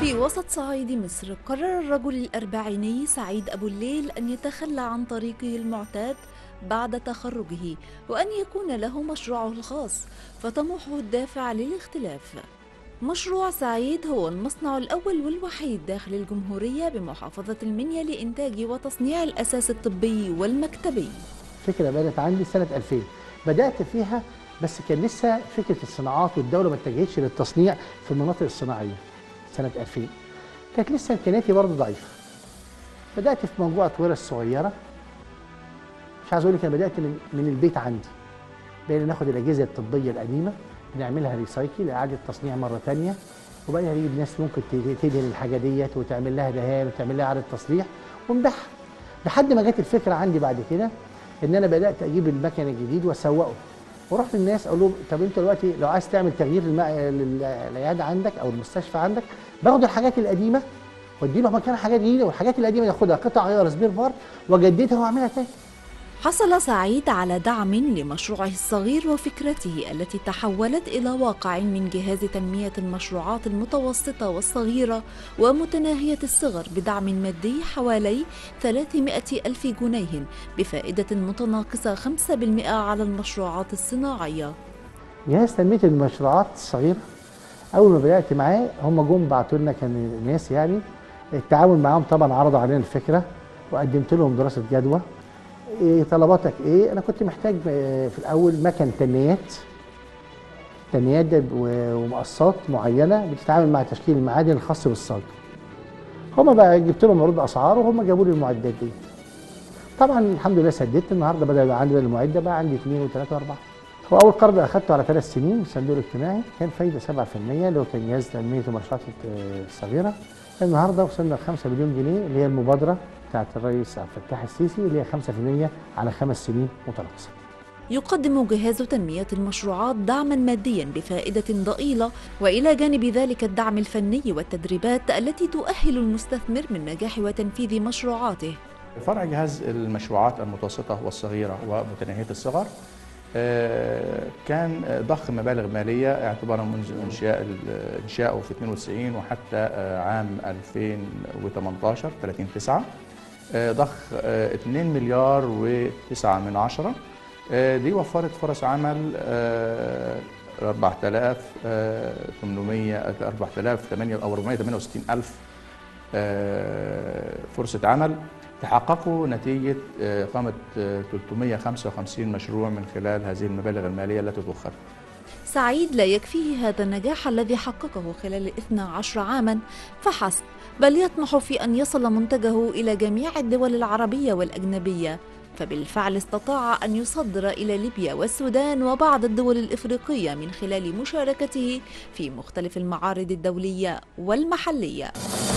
في وسط صعيد مصر قرر الرجل الأربعيني سعيد أبو الليل أن يتخلى عن طريقه المعتاد بعد تخرجه وأن يكون له مشروعه الخاص فطموحه الدافع للاختلاف مشروع سعيد هو المصنع الأول والوحيد داخل الجمهورية بمحافظة المنيا لإنتاج وتصنيع الأساس الطبي والمكتبي فكرة بدأت عندي سنة 2000 بدأت فيها بس كان لسه فكرة الصناعات والدولة ما اتجهتش للتصنيع في المناطق الصناعية سنة 2000 كانت لسه إمكانياتي برضه ضعيفة بدأت في مجموعة ورش صغيرة مش عايز أقول لك أنا بدأت من, من البيت عندي بقينا ناخد الأجهزة الطبية القديمة نعملها ريسايكل إعادة تصنيع مرة تانية وبقينا نجيب ناس ممكن تدهن الحاجة ديت وتعمل لها دهان وتعمل لها إعادة تصليح ونبيعها لحد ما جت الفكرة عندي بعد كده ان انا بدات اجيب المكن الجديد واسوقه ورحت للناس اقول لهم طب انت دلوقتي لو عايز تعمل تغيير للعياده عندك او المستشفى عندك باخد الحاجات القديمه وادي له مكانها حاجات جديده والحاجات القديمه ياخدها قطع غيار سبير بار واجددها واعملها تاني حصل سعيد على دعم لمشروعه الصغير وفكرته التي تحولت إلى واقع من جهاز تنمية المشروعات المتوسطة والصغيرة ومتناهية الصغر بدعم مادي حوالي 300 ألف جنيه بفائدة متناقصة 5% على المشروعات الصناعية جهاز تنمية المشروعات الصغيرة أول ما بدأت معاه هم جم بعتوا لنا كان ناس يعني التعاون معاهم طبعا عرضوا علينا الفكرة وقدمت لهم دراسة جدوى إيه طلباتك ايه انا كنت محتاج في الاول مكن تنيات تنيات ده ومقصات معينه بتتعامل مع تشكيل المعادن الخاص بالصاج هما بقى جبت لهم عروض اسعار وهم جابوا لي المعدات دي طبعا الحمد لله سددت النهارده بدا يبقى عندي المعده بقى عندي اثنين وثلاثه واربعه هو اول قرض اخذته على ثلاث سنين من الصندوق الاجتماعي كان فايده 7% اللي هو كان جهاز تنميه المشروعات الصغيره النهارده وصلنا ل 5 مليون جنيه اللي هي المبادره بتاعت الرئيس عبد الفتاح السيسي اللي هي 5% على خمس سنين متناقصه. يقدم جهاز تنمية المشروعات دعما ماديا بفائدة ضئيلة وإلى جانب ذلك الدعم الفني والتدريبات التي تؤهل المستثمر من نجاح وتنفيذ مشروعاته. فرع جهاز المشروعات المتوسطة والصغيرة ومتناهية الصغر كان ضخ مبالغ مالية اعتبارا منذ انشاء انشائه في 92 وحتى عام 2018 30 9 ضخ 2 مليار و9 من عشرة دي وفرت فرص عمل 4800 4008 او 468 الف فرصه عمل تحققوا نتيجة إقامة 355 مشروع من خلال هذه المبالغ المالية التي ضخت سعيد لا يكفيه هذا النجاح الذي حققه خلال 12 عاما فحسب بل يطمح في أن يصل منتجه إلى جميع الدول العربية والأجنبية فبالفعل استطاع أن يصدر إلى ليبيا والسودان وبعض الدول الإفريقية من خلال مشاركته في مختلف المعارض الدولية والمحلية